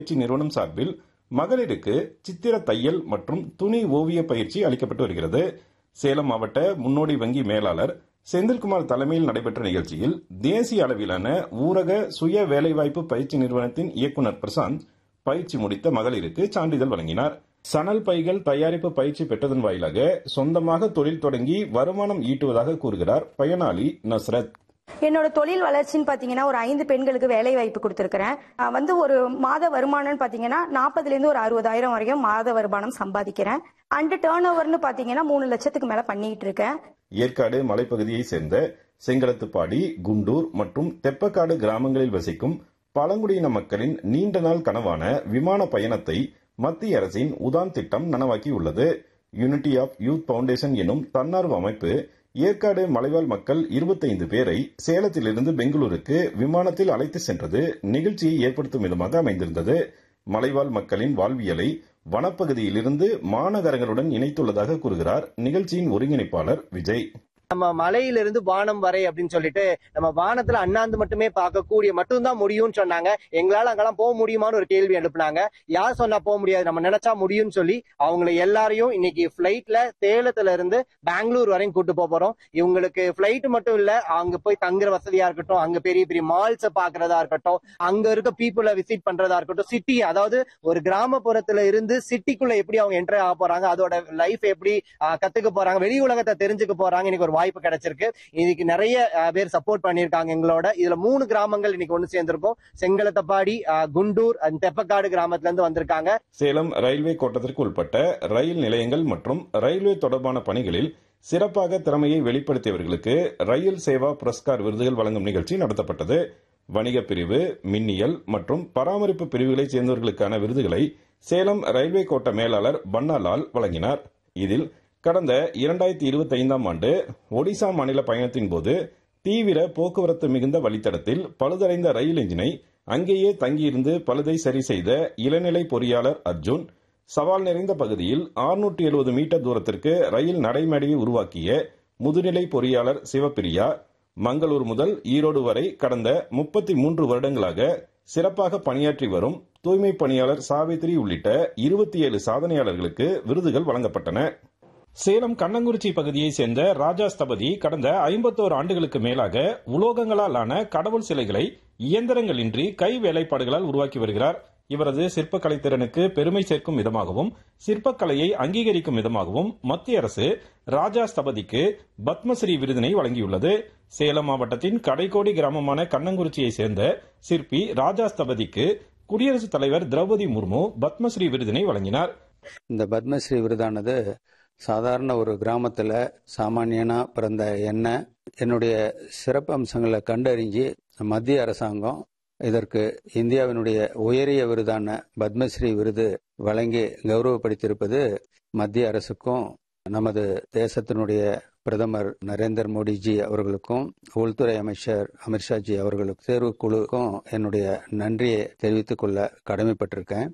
பயிற்சி நிறுவனம் சார்பில் மகளிருக்கு சித்திர தையல் மற்றும் துணி ஓவிய பயிற்சி அளிக்கப்பட்டு வருகிறது சேலம் மாவட்ட முன்னோடி வங்கி மேலாளர் செந்தில்குமார் தலைமையில் நடைபெற்ற நிகழ்ச்சியில் தேசிய அளவிலான ஊரக சுய வேலைவாய்ப்பு பயிற்சி நிறுவனத்தின் இயக்குநர் பிரசாந்த் பயிற்சி முடித்த மகளிருக்கு சான்றிதழ் வழங்கினார் சணல் பைகள் தயாரிப்பு பயிற்சி பெற்றதன் வாயிலாக சொந்தமாக தொழில் தொடங்கி வருமானம் ஈட்டுவதாக கூறுகிறார் பயனாளி நஸ்ரத் என்னோட தொழில் வளர்ச்சின்னு பாத்தீங்கன்னா ஒரு ஐந்து பெண்களுக்கு வேலை வாய்ப்பு கொடுத்திருக்கிறேன் நான் வந்து ஒரு மாத வருமானம்னு பாத்தீங்கன்னா நாற்பதுல இருந்து ஒரு அறுபதாயிரம் வரைக்கும் மாத வருமானம் சம்பாதிக்கிறேன் அண்ட் டேர்ன் ஓவர்னு பாத்தீங்கன்னா மூணு லட்சத்துக்கு மேல பண்ணிட்டு இருக்கேன் ஏற்காடு மலைப்பகுதியை சேர்ந்த செங்கலத்துப்பாடி குண்டூர் மற்றும் தெப்பக்காடு கிராமங்களில் வசிக்கும் பழங்குடியின மக்களின் நீண்ட நாள் கனவான விமான பயணத்தை மத்திய அரசின் உதான் திட்டம் நனவாக்கியுள்ளது யூனிட்டி ஆஃப் யூத் பவுண்டேஷன் எனும் தன்னார்வ அமைப்பு ஏற்காடு மலைவாழ் மக்கள் இருபத்தைந்து பேரை சேலத்திலிருந்து பெங்களூருக்கு விமானத்தில் அழைத்து சென்றது நிகழ்ச்சியை ஏற்படுத்தும் விதமாக அமைந்திருந்தது மலைவாழ் மக்களின் வாழ்வியலை வனப்பகுதியிலிருந்து மாநகரங்களுடன் இணைத்துள்ளதாக கூறுகிறார் நிகழ்ச்சியின் ஒருங்கிணைப்பாளர் விஜய் நம்ம மலையிலிருந்து வானம் வரை அப்படின்னு சொல்லிட்டு நம்ம வானத்துல அண்ணாந்து மட்டுமே பார்க்கக்கூடிய மட்டும்தான் முடியும்னு சொன்னாங்க எங்களால அங்கெல்லாம் போக முடியுமான்னு ஒரு கேள்வி எழுப்புனாங்க யார் சொன்னா போக முடியாது நம்ம நினைச்சா முடியும்னு சொல்லி அவங்களை எல்லாரையும் இன்னைக்கு பிளைட்ல சேலத்துல இருந்து பெங்களூர் வரையும் கூட்டு போக போறோம் இவங்களுக்கு பிளைட் மட்டும் இல்ல அங்க போய் தங்குற வசதியா இருக்கட்டும் அங்க பெரிய பெரிய மால்ஸ் பாக்குறதா இருக்கட்டும் அங்க இருக்க பீப்புளை விசிட் பண்றதா இருக்கட்டும் சிட்டி அதாவது ஒரு கிராமப்புறத்துல இருந்து சிட்டிக்குள்ள எப்படி அவங்க என்டர் ஆக போறாங்க அதோட லைஃப் எப்படி ஆஹ், கத்துக்க போறாங்க வெளி உலகத்தை தெரிஞ்சுக்க போறாங்க இன்னைக்கு ஒரு வாய்ப்பு கிடைச்சிருக்கு இன்னைக்கு நிறைய ஆஹ், பேர் சப்போர்ட் பண்ணியிருக்காங்க எங்களோட இதுல மூணு கிராமங்கள் இன்னைக்கு ஒண்ணு சேர்ந்திருக்கோம் செங்கலத்தப்பாடி ஆஹ், குண்டூர் and தெப்பக்காடு கிராமத்துல இருந்து வந்திருக்காங்க சேலம் ரயில்வே கோட்டத்திற்கு உட்பட்ட ரயில் நிலையங்கள் மற்றும் ரயில்வே தொடர்பான பணிகளில் சிறப்பாக திறமையை வெளிப்படுத்தியவர்களுக்கு ரயில் சேவா புரஸ்கார் விருதுகள் வழங்கும் நிகழ்ச்சி நடத்தப்பட்டது வணிக பிரிவு மின்னியல் மற்றும் பராமரிப்பு பிரிவுகளைச் சேர்ந்தவர்களுக்கான விருதுகளை சேலம் ரயில்வே கோட்ட மேலாளர் பன்னாலால் வழங்கினார் இதில் கடந்த இரண்டாயிரத்தி இருபத்தி ஐந்தாம் ஆண்டு ஒடிசா மாநில பயணத்தின் போது தீவிர போக்குவரத்து மிகுந்த வழித்தடத்தில் பழுதடைந்த ரயில் எஞ்சினை அங்கேயே தங்கியிருந்து பழுதை சரி செய்த இளநிலை பொறியாளர் அர்ஜுன் சவால் நிறைந்த பகுதியில் 670 எழுபது மீட்டர் தூரத்திற்கு ரயில் நடைமேடையை உருவாக்கிய முதுநிலை பொறியாளர் சிவப்பிரியா மங்களூர் முதல் ஈரோடு வரை கடந்த முப்பத்தி மூன்று வருடங்களாக சிறப்பாக பணியாற்றி வரும் தூய்மை பணியாளர் சாவித்ரி உள்ளிட்ட இருபத்தி ஏழு சாதனையாளர்களுக்கு விருதுகள் வழங்கப்பட்டன சேலம் கண்ணங்குறிச்சி பகுதியைச் சேர்ந்த ராஜா ஸ்தபதி கடந்த ஐம்பத்தோரு ஆண்டுகளுக்கு மேலாக உலோகங்களால் ஆன கடவுள் சிலைகளை இயந்திரங்களின்றி கை வேலைப்பாடுகளால் உருவாக்கி வருகிறார் இவரது சிற்பக்கலை திறனுக்கு பெருமை சேர்க்கும் விதமாகவும் சிற்பக்கலையை அங்கீகரிக்கும் விதமாகவும் மத்திய அரசு ராஜா ஸ்தபதிக்கு பத்மஸ்ரீ விருதினை வழங்கியுள்ளது சேலம் மாவட்டத்தின் கடைக்கோடி கிராமமான கண்ணங்குறிச்சியை சேர்ந்த சிற்பி ராஜா ஸ்தபதிக்கு குடியரசுத் தலைவர் திரௌபதி முர்மு பத்மஸ்ரீ விருதினை வழங்கினார் இந்த பத்மஸ்ரீ விருதானது சாதாரண ஒரு கிராமத்தில் சாமானியனா பிறந்த என்ன என்னுடைய சிறப்பு அம்சங்களை கண்டறிஞ்சு மத்திய அரசாங்கம் இதற்கு இந்தியாவினுடைய உயரிய விருதான பத்மஸ்ரீ விருது வழங்கி கௌரவப்படுத்தியிருப்பது மத்திய அரசுக்கும் நமது தேசத்தினுடைய பிரதமர் நரேந்திர மோடிஜி அவர்களுக்கும் உள்துறை அமைச்சர் அமித்ஷாஜி அவர்களுக்கும் தேர்வுக்குழுக்கும் என்னுடைய நன்றியை தெரிவித்துக் கொள்ள கடமைப்பட்டிருக்கேன்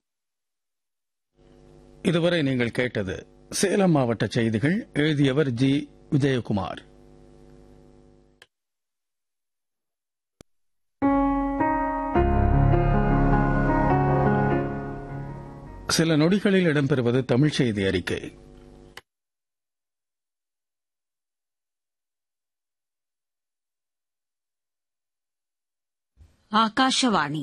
இதுவரை நீங்கள் கேட்டது சேலம் மாவட்ட செய்திகள் எழுதியவர் ஜி விஜயகுமார் சில நொடிகளில் இடம்பெறுவது தமிழ் செய்தி அறிக்கை ಆಕಾಶವಾಣಿ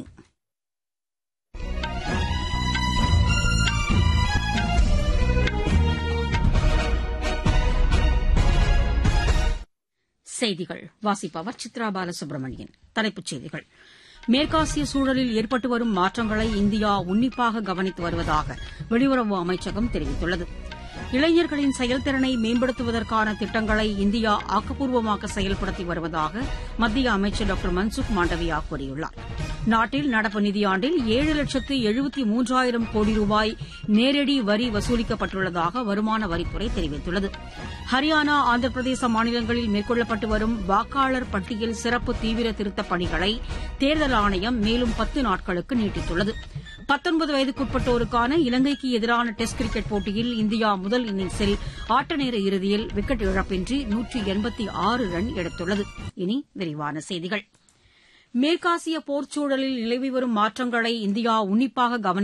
செய்திகள் வாசிப்பவர் சித்ரா பாலசுப்ரமணியன் தலைப்புச் செய்திகள் மேற்காசிய சூழலில் ஏற்பட்டு வரும் மாற்றங்களை இந்தியா உன்னிப்பாக கவனித்து வருவதாக வெளியுறவு அமைச்சகம் தெரிவித்துள்ளது இளைஞர்களின் செயல்திறனை மேம்படுத்துவதற்கான திட்டங்களை இந்தியா ஆக்கப்பூர்வமாக செயல்படுத்தி வருவதாக மத்திய அமைச்சர் டாக்டர் மன்சுக் மாண்டவியா கூறியுள்ளார் நாட்டில் நடப்பு நிதியாண்டில் ஏழு லட்சத்து எழுபத்தி மூன்றாயிரம் கோடி ரூபாய் நேரடி வரி வசூலிக்கப்பட்டுள்ளதாக வருமான வரித்துறை தெரிவித்துள்ளது ஹரியானா ஆந்திர பிரதேச மாநிலங்களில் மேற்கொள்ளப்பட்டு வரும் வாக்காளர் பட்டியல் சிறப்பு தீவிர திருத்தப் பணிகளை தேர்தல் ஆணையம் மேலும் பத்து நாட்களுக்கு நீட்டித்துள்ளது பத்தொன்பது வயதுக்குட்பட்டோருக்கான இலங்கைக்கு எதிரான டெஸ்ட் கிரிக்கெட் போட்டியில் இந்தியா முதல் இன்னிங்ஸில் ஆட்டநேர இறுதியில் விக்கெட் இழப்பின்றி நூற்றி எண்பத்தி ஆறு ரன் எடுத்துள்ளது இனி விரிவான செய்திகள் மேற்காசிய போர்ச்சூழலில் நிலவி வரும் மாற்றங்களை இந்தியா உன்னிப்பாக கவனி